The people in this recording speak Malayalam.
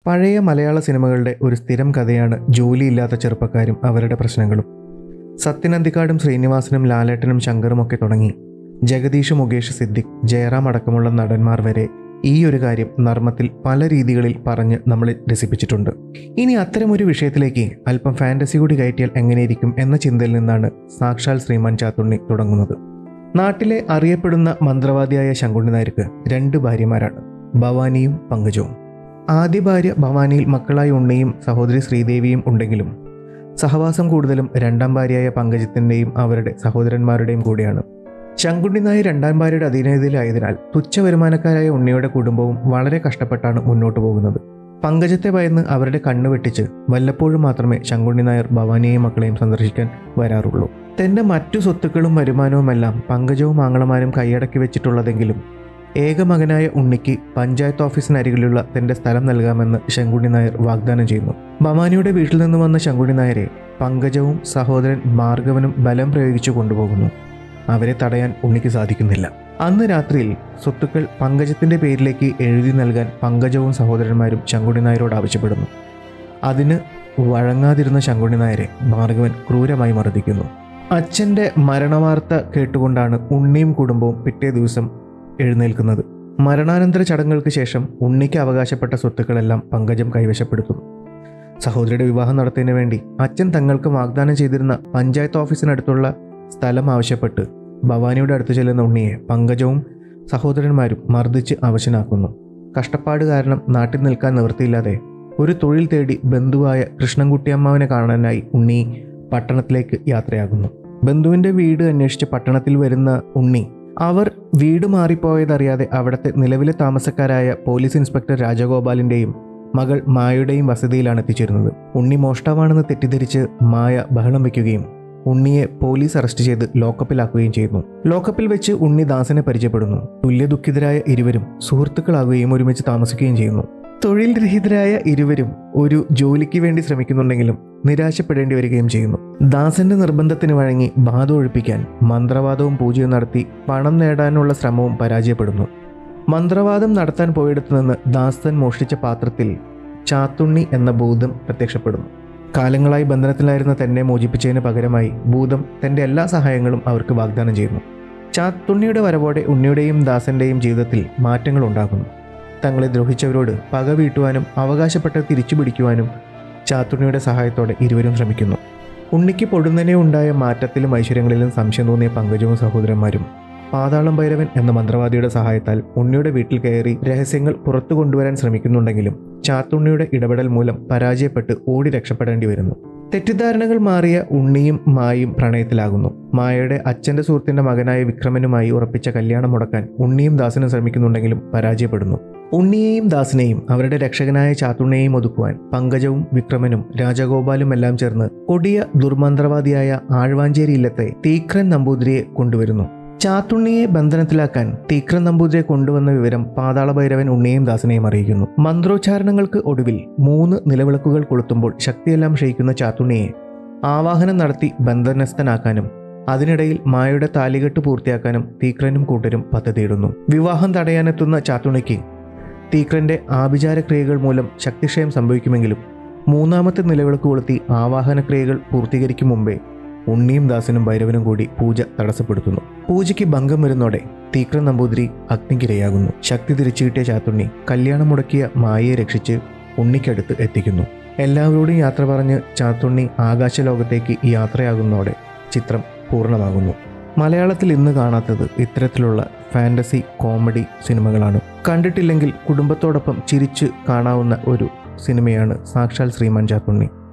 പഴയ മലയാള സിനിമകളുടെ ഒരു സ്ഥിരം കഥയാണ് ജോലിയില്ലാത്ത ചെറുപ്പക്കാരും അവരുടെ പ്രശ്നങ്ങളും സത്യനന്ദിക്കാടും ശ്രീനിവാസനും ലാലേട്ടനും ശങ്കറും ഒക്കെ തുടങ്ങി ജഗദീഷ് മുകേഷ് സിദ്ദിഖ് ജയറാം അടക്കമുള്ള നടന്മാർ വരെ ഈ ഒരു കാര്യം നർമ്മത്തിൽ പല രീതികളിൽ പറഞ്ഞ് നമ്മളെ രസിപ്പിച്ചിട്ടുണ്ട് ഇനി അത്തരമൊരു വിഷയത്തിലേക്ക് അല്പം ഫാൻറ്റസി കൂടി കയറ്റിയാൽ എങ്ങനെയിരിക്കും എന്ന ചിന്തയിൽ നിന്നാണ് സാക്ഷാൽ ശ്രീമാൻ ചാത്തുണ്ണി തുടങ്ങുന്നത് നാട്ടിലെ അറിയപ്പെടുന്ന മന്ത്രവാദിയായ ശങ്കുണ്ണി നായർക്ക് രണ്ട് ഭാര്യമാരാണ് ഭവാനിയും പങ്കജവും ആദ്യ ഭാര്യ ഭവാനിയിൽ മക്കളായ ഉണ്ണിയും സഹോദരി ശ്രീദേവിയും ഉണ്ടെങ്കിലും സഹവാസം കൂടുതലും രണ്ടാം ഭാര്യയായ പങ്കജത്തിൻ്റെയും അവരുടെ സഹോദരന്മാരുടെയും കൂടെയാണ് ശങ്കുണ്ണി നായർ രണ്ടാം ഭാര്യയുടെ അധീനതയിലായതിനാൽ തുച്ഛ വരുമാനക്കാരായ ഉണ്ണിയുടെ കുടുംബവും വളരെ കഷ്ടപ്പെട്ടാണ് മുന്നോട്ട് പോകുന്നത് പങ്കജത്തെ ഭയന്ന് അവരുടെ കണ്ണ് വെട്ടിച്ച് വല്ലപ്പോഴും മാത്രമേ ശങ്കുണ്ണി നായർ ഭവാനിയെയും മക്കളെയും സന്ദർശിക്കാൻ വരാറുള്ളൂ തന്റെ മറ്റു സ്വത്തുക്കളും വരുമാനവുമെല്ലാം പങ്കജവും ആങ്ങളമാരും കൈയടക്കി വെച്ചിട്ടുള്ളതെങ്കിലും ഏക മകനായ ഉണ്ണിക്ക് പഞ്ചായത്ത് ഓഫീസിനരികിലുള്ള തന്റെ സ്ഥലം നൽകാമെന്ന് ശങ്കുണ്ണി നായർ വാഗ്ദാനം ചെയ്യുന്നു ഭവാനിയുടെ വീട്ടിൽ നിന്ന് വന്ന ശങ്കുണ്ണി നായരെ പങ്കജവും സഹോദരൻ ഭാർഗവനും ബലം പ്രയോഗിച്ചു കൊണ്ടുപോകുന്നു അവരെ തടയാൻ ഉണ്ണിക്ക് സാധിക്കുന്നില്ല അന്ന് രാത്രിയിൽ സ്വത്തുക്കൾ പങ്കജത്തിന്റെ പേരിലേക്ക് എഴുതി നൽകാൻ പങ്കജവും സഹോദരന്മാരും ശങ്കുണ്ണി നായരോട് ആവശ്യപ്പെടുന്നു അതിന് വഴങ്ങാതിരുന്ന ശങ്കുണ്ണി നായരെ ഭാർഗവൻ ക്രൂരമായി മർദ്ദിക്കുന്നു അച്ഛൻ്റെ മരണവാർത്ത കേട്ടുകൊണ്ടാണ് ഉണ്ണിയും കുടുംബവും പിറ്റേ ദിവസം എഴുന്നേൽക്കുന്നത് മരണാനന്തര ചടങ്ങുകൾക്ക് ശേഷം ഉണ്ണിക്ക് അവകാശപ്പെട്ട സ്വത്തുക്കളെല്ലാം പങ്കജം കൈവശപ്പെടുത്തും സഹോദരിയുടെ വിവാഹം നടത്തുന്നതിന് വേണ്ടി അച്ഛൻ തങ്ങൾക്ക് വാഗ്ദാനം ചെയ്തിരുന്ന പഞ്ചായത്ത് ഓഫീസിനടുത്തുള്ള സ്ഥലം ആവശ്യപ്പെട്ട് ഭവാനിയുടെ അടുത്ത് ചെല്ലുന്ന ഉണ്ണിയെ പങ്കജവും സഹോദരന്മാരും മർദ്ദിച്ച് അവശനാക്കുന്നു കഷ്ടപ്പാട് കാരണം നാട്ടിൽ നിൽക്കാൻ നിവൃത്തിയില്ലാതെ ഒരു തൊഴിൽ തേടി ബന്ധുവായ കൃഷ്ണൻകുട്ടിയമ്മാവിനെ കാണാനായി ഉണ്ണി പട്ടണത്തിലേക്ക് യാത്രയാകുന്നു ബന്ധുവിൻ്റെ വീട് അന്വേഷിച്ച് പട്ടണത്തിൽ വരുന്ന ഉണ്ണി അവർ വീട് മാറിപ്പോയതറിയാതെ അവിടുത്തെ നിലവിലെ താമസക്കാരായ പോലീസ് ഇൻസ്പെക്ടർ രാജഗോപാലിൻ്റെയും മകൾ മായയുടെയും വസതിയിലാണ് എത്തിച്ചേരുന്നത് ഉണ്ണി മോഷ്ടാവാണെന്ന് തെറ്റിദ്ധരിച്ച് മായ ബഹളം വയ്ക്കുകയും ഉണ്ണിയെ പോലീസ് അറസ്റ്റ് ചെയ്ത് ലോക്കപ്പിലാക്കുകയും ചെയ്യുന്നു ലോക്കപ്പിൽ വെച്ച് ഉണ്ണി ദാസനെ പരിചയപ്പെടുന്നു തുല്യദുഃഖിതരായ ഇരുവരും സുഹൃത്തുക്കളാകുകയും ഒരുമിച്ച് താമസിക്കുകയും ചെയ്യുന്നു തൊഴിൽ രഹിതരായ ഇരുവരും ഒരു ജോലിക്ക് വേണ്ടി ശ്രമിക്കുന്നുണ്ടെങ്കിലും നിരാശപ്പെടേണ്ടി വരികയും ചെയ്യുന്നു ദാസന്റെ നിർബന്ധത്തിന് വഴങ്ങി ബാധ ഒഴിപ്പിക്കാൻ മന്ത്രവാദവും പൂജയും നടത്തി പണം നേടാനുള്ള ശ്രമവും പരാജയപ്പെടുന്നു മന്ത്രവാദം നടത്താൻ പോയിടത്തു നിന്ന് ദാസൻ മോഷ്ടിച്ച പാത്രത്തിൽ ചാത്തുണ്ണി എന്ന ഭൂതം പ്രത്യക്ഷപ്പെടുന്നു കാലങ്ങളായി ബന്ധനത്തിലായിരുന്ന തന്നെ മോചിപ്പിച്ചതിന് പകരമായി ഭൂതം തന്റെ എല്ലാ സഹായങ്ങളും അവർക്ക് വാഗ്ദാനം ചെയ്യുന്നു ചാത്തുണ്ണിയുടെ വരവോടെ ഉണ്ണിയുടെയും ദാസന്റെയും ജീവിതത്തിൽ മാറ്റങ്ങൾ ഉണ്ടാകുന്നു തങ്ങളെ ദ്രോഹിച്ചവരോട് പക വീട്ടുവാനും അവകാശപ്പെട്ട തിരിച്ചു പിടിക്കുവാനും ചാത്തുണ്ണിയുടെ സഹായത്തോടെ ഇരുവരും ശ്രമിക്കുന്നു ഉണ്ണിക്ക് പൊടുന്നനെ ഉണ്ടായ മാറ്റത്തിലും ഐശ്വര്യങ്ങളിലും സംശയം തോന്നിയ പങ്കജവും സഹോദരന്മാരും പാതാളം ഭൈരവൻ എന്ന മന്ത്രവാദിയുടെ സഹായത്താൽ ഉണ്ണിയുടെ വീട്ടിൽ കയറി രഹസ്യങ്ങൾ പുറത്തു കൊണ്ടുവരാൻ ശ്രമിക്കുന്നുണ്ടെങ്കിലും ചാത്തുണ്ണിയുടെ ഇടപെടൽ മൂലം പരാജയപ്പെട്ട് ഓടി രക്ഷപ്പെടേണ്ടി വരുന്നു തെറ്റിദ്ധാരണകൾ മാറിയ ഉണ്ണിയും മായും പ്രണയത്തിലാകുന്നു മായയുടെ അച്ഛന്റെ സുഹൃത്തിന്റെ മകനായ വിക്രമനുമായി ഉറപ്പിച്ച കല്യാണം മുടക്കാൻ ഉണ്ണിയും ദാസനും ശ്രമിക്കുന്നുണ്ടെങ്കിലും പരാജയപ്പെടുന്നു ഉണ്ണിയെയും ദാസിനെയും അവരുടെ രക്ഷകനായ ചാത്തുണ്ണിയെയും ഒതുക്കുവാൻ പങ്കജവും വിക്രമനും രാജഗോപാലും എല്ലാം ചേർന്ന് കൊടിയ ദുർമന്ത്രവാദിയായ ആഴ്വാഞ്ചേരി ഇല്ലത്തെ തീക്രൻ നമ്പൂതിരിയെ കൊണ്ടുവരുന്നു ചാത്തുണ്ണിയെ ബന്ധനത്തിലാക്കാൻ തീക്രൻ നമ്പൂതിരിയെ കൊണ്ടുവന്ന വിവരം പാതാള ഭൈരവൻ ഉണ്ണിയെയും ദാസനെയും അറിയിക്കുന്നു മന്ത്രോച്ചാരണങ്ങൾക്ക് ഒടുവിൽ മൂന്ന് നിലവിളക്കുകൾ കൊളുത്തുമ്പോൾ ശക്തിയെല്ലാം ക്ഷയിക്കുന്ന ചാത്തുണ്ണിയെ ആവാഹനം നടത്തി ബന്ധനസ്ഥനാക്കാനും അതിനിടയിൽ മായയുടെ താലികെട്ട് പൂർത്തിയാക്കാനും തീക്രനും കൂട്ടരും പദ്ധതിയിടുന്നു വിവാഹം തടയാനെത്തുന്ന ചാത്തുണിക്ക് തീക്രന്റെ ആഭിചാര ക്രിയകൾ മൂലം ശക്തിക്ഷയം സംഭവിക്കുമെങ്കിലും മൂന്നാമത്തെ നിലവിളക്ക് കൊളുത്തി ആവാഹന ക്രിയകൾ പൂർത്തീകരിക്കും മുമ്പേ ഉണ്ണിയും ദാസനും ഭൈരവനും കൂടി പൂജ തടസ്സപ്പെടുത്തുന്നു പൂജയ്ക്ക് ഭംഗം വരുന്നോടെ തീക്രൻ നമ്പൂതിരി അഗ്നിക്കിരയാകുന്നു ശക്തി തിരിച്ചു കിട്ടിയ ചാത്തുണ്ണി കല്യാണം മുടക്കിയ മായയെ രക്ഷിച്ച് ഉണ്ണിക്കടുത്ത് എത്തിക്കുന്നു എല്ലാവരോടും യാത്ര പറഞ്ഞ് ചാത്തുണ്ണി ആകാശലോകത്തേക്ക് യാത്രയാകുന്നതോടെ ചിത്രം പൂർണ്ണമാകുന്നു മലയാളത്തിൽ ഇന്ന് കാണാത്തത് ഇത്തരത്തിലുള്ള ഫാൻറ്റസി കോമഡി സിനിമകളാണ് കണ്ടിട്ടില്ലെങ്കിൽ കുടുംബത്തോടൊപ്പം ചിരിച്ച് കാണാവുന്ന ഒരു സിനിമയാണ് സാക്ഷാൽ ശ്രീമാൻ ചാത്തുണ്ണി